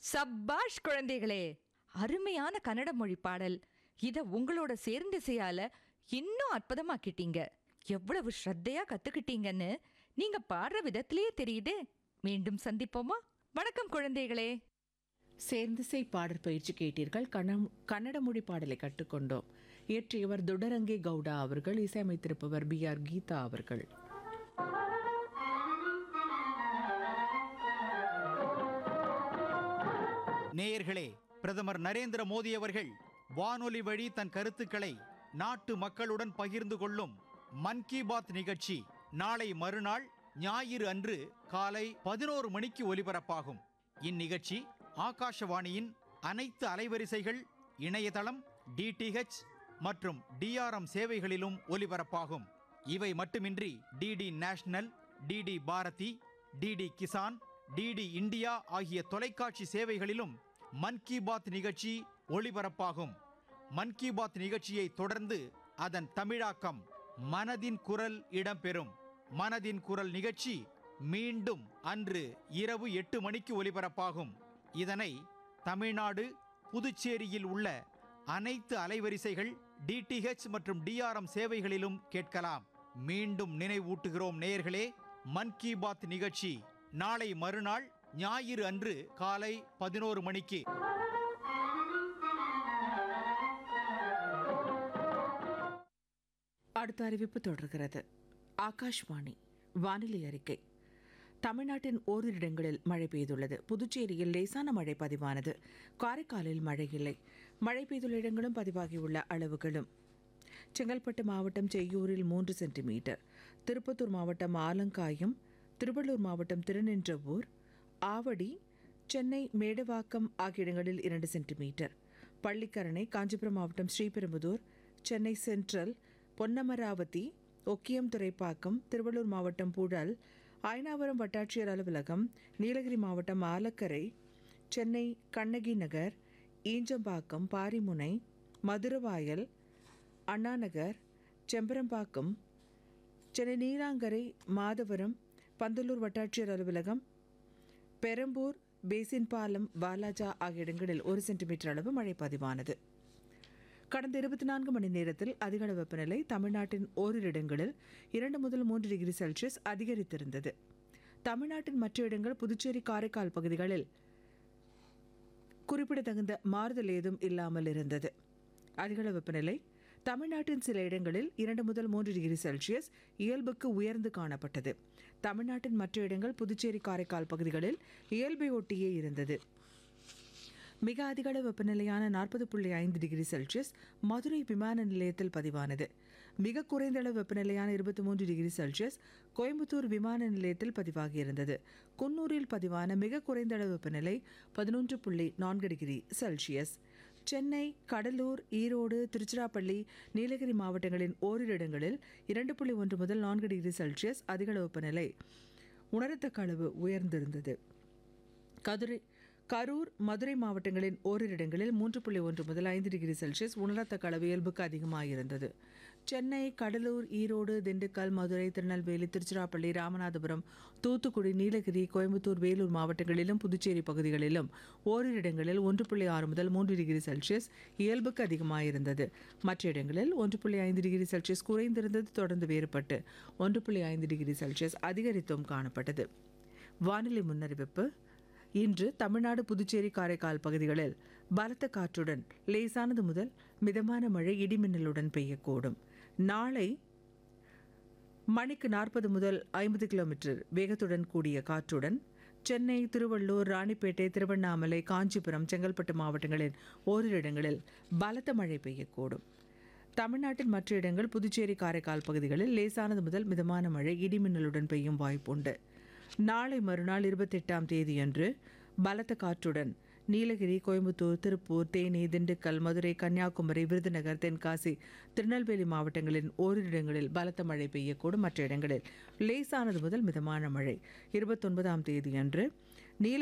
சப்பாஷ் குழந்தைகளே அருமையான கன்னட மொழி பாடல் இத உங்களோட சேர்ந்திசையால இன்னும் அற்புதமாக்கிட்டீங்க எவ்வளவு ஸ்ரத்தையா கத்துக்கிட்டீங்கன்னு நீங்க பாடுற விதத்திலேயே தெரியுதே மீண்டும் சந்திப்போமா வணக்கம் குழந்தைகளே சேர்ந்திசை பாடற் பயிற்சி கேட்டீர்கள் கண்ணம் கன்னட மொழி பாடலை கற்றுக்கொண்டோம் இயற்றியவர் துடரங்கே கவுடா அவர்கள் இசையமைத்திருப்பவர் பி ஆர் கீதா அவர்கள் நேயர்களே பிரதமர் நரேந்திர மோடி அவர்கள் வானொலி வழி தன் கருத்துக்களை நாட்டு மக்களுடன் பகிர்ந்து கொள்ளும் மன் கி பாத் நிகழ்ச்சி நாளை மறுநாள் ஞாயிறு அன்று காலை பதினோரு மணிக்கு ஒலிபரப்பாகும் இந்நிகழ்ச்சி ஆகாஷவாணியின் அனைத்து அலைவரிசைகள் இணையதளம் டிடிஹெச் மற்றும் டிஆர்எம் சேவைகளிலும் ஒலிபரப்பாகும் இவை மட்டுமின்றி DD national DD Bharati DD Kisan DD India ஆகிய தொலைக்காட்சி சேவைகளிலும் மன் கி பாத் நிகழ்ச்சி ஒளிபரப்பாகும் மன் கி பாத் நிகழ்ச்சியை தொடர்ந்து அதன் தமிழாக்கம் மனதின் குரல் இடம்பெறும் மனதின் குரல் நிகழ்ச்சி மீண்டும் அன்று இரவு எட்டு மணிக்கு ஒலிபரப்பாகும் இதனை தமிழ்நாடு புதுச்சேரியில் உள்ள அனைத்து அலைவரிசைகள் டிடிஹெச் மற்றும் டிஆர்எம் சேவைகளிலும் கேட்கலாம் மீண்டும் நினைவூட்டுகிறோம் நேயர்களே மன் கி பாத் நிகழ்ச்சி நாளை மறுநாள் ஞாயிறு அன்று காலை பதினோரு மணிக்கு அடுத்த அறிவிப்பு தொடர்கிறது ஆகாஷ்வாணி வானிலை அறிக்கை தமிழ்நாட்டின் ஓரிரு இடங்களில் மழை பெய்துள்ளது புதுச்சேரியில் லேசான மழை பதிவானது காரைக்காலில் மழை இல்லை மழை பெய்துள்ள இடங்களும் பதிவாகியுள்ள அளவுகளும் செங்கல்பட்டு மாவட்டம் செய்யூரில் மூன்று சென்டிமீட்டர் திருப்பத்தூர் மாவட்டம் ஆலங்காயம் திருவள்ளூர் மாவட்டம் திருநின்றவூர் ஆவடி சென்னை மேடவாக்கம் ஆகிய இடங்களில் இரண்டு சென்டிமீட்டர் பள்ளிக்கரணை காஞ்சிபுரம் மாவட்டம் ஸ்ரீபெரும்புதூர் சென்னை சென்ட்ரல் பொன்னமராவதி ஒக்கியம் துறைப்பாக்கம் திருவள்ளூர் மாவட்டம் புழல் அயனாவரம் வட்டாட்சியர் அலுவலகம் நீலகிரி மாவட்டம் ஆலக்கரை சென்னை கண்ணகி நகர் ஈஞ்சம்பாக்கம் பாரிமுனை மதுரவாயல் அண்ணாநகர் செம்பரம்பாக்கம் சென்னை நீலாங்கரை மாதவரம் பந்தலூர் வட்டாட்சியர் அலுவலகம் பெரம்பூர் பேசின் பாலம் வாலாஜா ஆகிய இடங்களில் ஒரு சென்டிமீட்டர் அளவு மழை பதிவானது கடந்த இருபத்தி நான்கு மணி நேரத்தில் அதிகளவு வெப்பநிலை தமிழ்நாட்டின் ஓரிரு இடங்களில் இரண்டு முதல் மூன்று டிகிரி செல்சியஸ் அதிகரித்திருந்தது தமிழ்நாட்டின் மற்ற இடங்கள் புதுச்சேரி காரைக்கால் பகுதிகளில் குறிப்பிடத்தகுந்த மாறுதல் ஏதும் இல்லாமல் இருந்தது அதிகளவு வெப்பநிலை தமிழ்நாட்டின் சில இடங்களில் இரண்டு முதல் மூன்று டிகிரி செல்சியஸ் இயல்புக்கு உயர்ந்து காணப்பட்டது தமிழ்நாட்டின் மற்ற இடங்கள் புதுச்சேரி காரைக்கால் பகுதிகளில் இயல்பை ஒட்டியே இருந்தது மிக அதிகளவு வெப்பநிலையான நாற்பது புள்ளி ஐந்து டிகிரி செல்சியஸ் மதுரை விமான நிலையத்தில் பதிவானது மிக குறைந்த அளவு வெப்பநிலையான இருபத்தி மூன்று டிகிரி செல்சியஸ் கோயம்புத்தூர் விமான நிலையத்தில் பதிவாகியிருந்தது குன்னூரில் பதிவான மிக குறைந்த அளவு வெப்பநிலை பதினொன்று புள்ளி நான்கு டிகிரி செல்சியஸ் சென்னை கடலூர் ஈரோடு திருச்சிராப்பள்ளி நீலகிரி மாவட்டங்களின் ஓரிரு இடங்களில் இரண்டு புள்ளி ஒன்று முதல் நான்கு டிகிரி செல்சியஸ் அதிகளவு வெப்பநிலை உணரத்தக்க அளவு உயர்ந்திருந்தது கதுரை கரூர் மதுரை மாவட்டங்களின் ஓரிரு இடங்களில் மூன்று புள்ளி ஒன்று முதல் ஐந்து டிகிரி செல்சியஸ் உணரத்தக்க அளவு இயல்புக்கு அதிகமாக இருந்தது சென்னை கடலூர் ஈரோடு திண்டுக்கல் மதுரை திருநெல்வேலி திருச்சிராப்பள்ளி ராமநாதபுரம் தூத்துக்குடி நீலகிரி கோயம்புத்தூர் வேலூர் மாவட்டங்களிலும் புதுச்சேரி பகுதிகளிலும் ஓரிரு இடங்களில் ஒன்று புள்ளி ஆறு முதல் மூன்று டிகிரி செல்சியஸ் இயல்புக்கு அதிகமாக இருந்தது மற்ற இடங்களில் ஒன்று புள்ளி ஐந்து டிகிரி செல்சியஸ் குறைந்திருந்தது தொடர்ந்து வேறுபட்டு ஒன்று புள்ளி ஐந்து டிகிரி செல்சியஸ் அதிகரித்தும் காணப்பட்டது வானிலை முன்னறிவிப்பு இன்று தமிழ்நாடு புதுச்சேரி காரைக்கால் பகுதிகளில் பலத்த காற்றுடன் லேசானது முதல் மிதமான மழை இடிமின்னலுடன் பெய்யக்கூடும் நாளை மணிக்கு நாற்பது முதல் ஐம்பது கிலோமீட்டர் வேகத்துடன் கூடிய காற்றுடன் சென்னை திருவள்ளூர் ராணிப்பேட்டை திருவண்ணாமலை காஞ்சிபுரம் செங்கல்பட்டு மாவட்டங்களின் ஓரிரு இடங்களில் பலத்த மழை பெய்யக்கூடும் தமிழ்நாட்டின் மற்ற இடங்கள் புதுச்சேரி காரைக்கால் பகுதிகளில் லேசானது முதல் மிதமான மழை இடிமின்னலுடன் பெய்யும் வாய்ப்புண்டு நாளை மறுநாள் இருபத்தெட்டாம் தேதியன்று பலத்த காற்றுடன் நீலகிரி கோயம்புத்தூர் திருப்பூர் தேனி திண்டுக்கல் மதுரை கன்னியாகுமரி விருதுநகர் தென்காசி திருநெல்வேலி மாவட்டங்களின் ஓரிரு இடங்களில் பலத்த மழை பெய்யக்கூடும் மற்ற இடங்களில் லேசானது முதல் மிதமான மழை இருபத்தொன்பதாம் தேதியன்று நீல